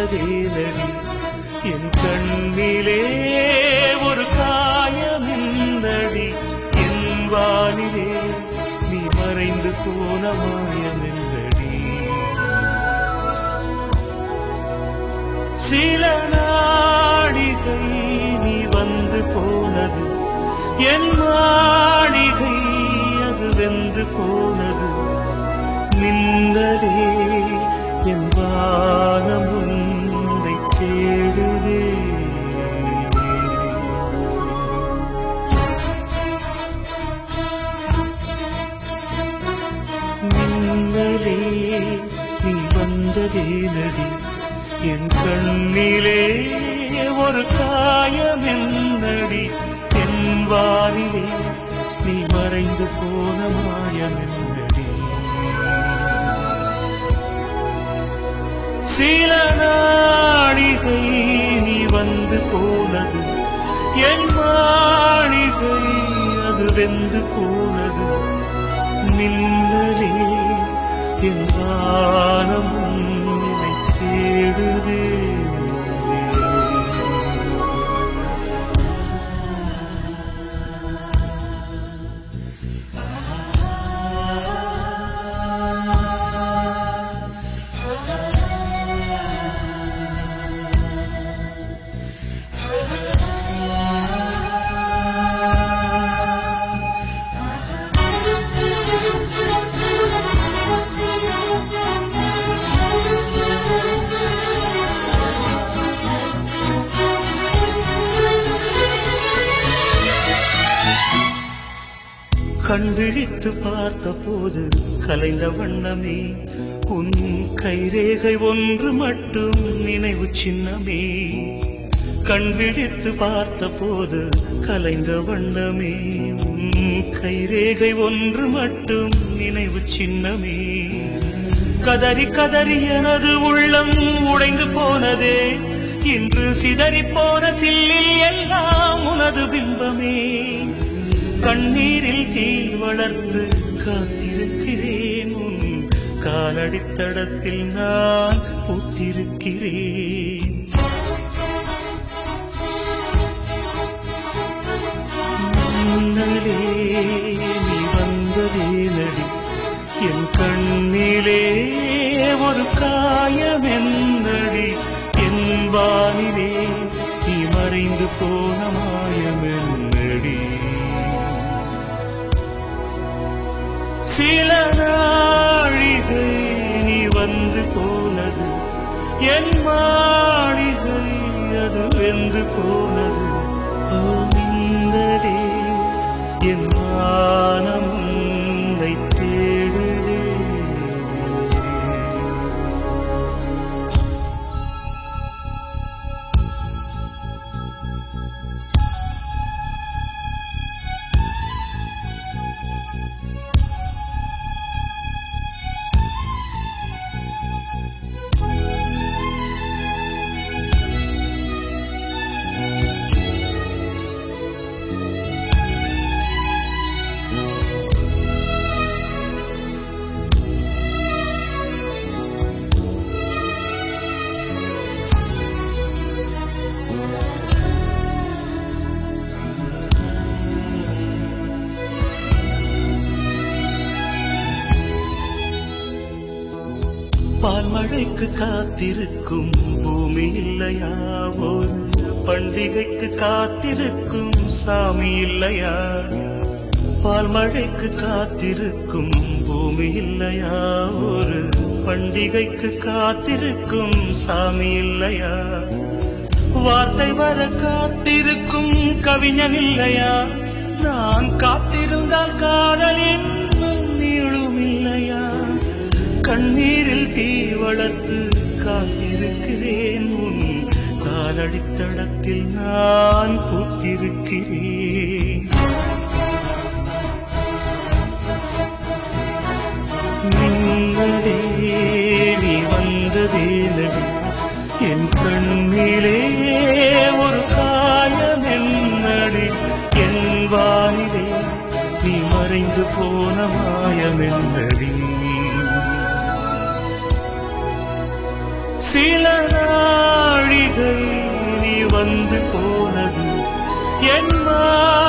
வந்ததேனடி என் கண்ணிலே ஒரு காயமெந்தடி என் வானிலே நீ மறைந்து போன மாயமெந்தடி சில நாடிகை நீ வந்து போனது என் மாளிகை அது வென்று போனது நின்றதே என் வானம் உன்னை தேடுதே மின்னலே நீ வந்ததே நடி என் கண்ணிலே ஒரு காயம் என்னடி என் வானிலே நீ மறைந்து போன மாயம் என்னடி சில நாடிகை நீ வந்து போனது என் மாளிகை அது வெந்து போனது மின்னலே என் வானம் உன்னை தேடுதே கண் விழித்து பார்த்த போது கலைந்த வண்ணமே உன் கைரேகை ஒன்று மட்டும் நினைவு சின்னமே கண் விழித்து பார்த்த போது கலைந்த வண்ணமே உன் கைரேகை ஒன்று மட்டும் நினைவு சின்னமே கதறி கதறி எனது உள்ளம் உடைந்து போனதே இன்று சிதறி போன சில்லில் எல்லாம் உனது பிம்பமே கண்ணீரில் தீ வளர்த்து காத்திருக்கிறேன் உன் காலடித்தடத்தில் நான் பூத்திருக்கிறேன் முன்னரே நீ வந்ததே நடி என் கண்ணிலே ஒரு காயம் என்னடி என் வானிலே நீ மறைந்து போன மாயம் என்னடி சில நாழிகை நீ வந்து போனது என் மாளிகை அது வெந்து போனது ஓ நின்றதே என் வானம் உன்னை தேடுதே பால்மழைக்கு காத்திருக்கும் பூமி இல்லையா ஒரு பண்டிகைக்கு காத்திருக்கும் சாமி இல்லையா பால்மழைக்கு காத்திருக்கும் பூமி இல்லையா ஒரு பண்டிகைக்கு காத்திருக்கும் சாமி இல்லையா வார்த்தை வர காத்திருக்கும் கவிஞன் இல்லையா நான் காத்திருந்தால் காதலின் நீளும் இல்லையா கண்ணீரில் தீ வளர்த்து காத்திருக்கிறேன் உன் காலடித்தடத்தில் நான் பூத்திருக்கிறேன் நின்னதே நீ வந்ததே நடி என் கண்ணிலே ஒரு காயம் என்னடி என் வானிலே நீ மறைந்து போன மாயம் என்னடி சில நாள் வந்து போனது என் மா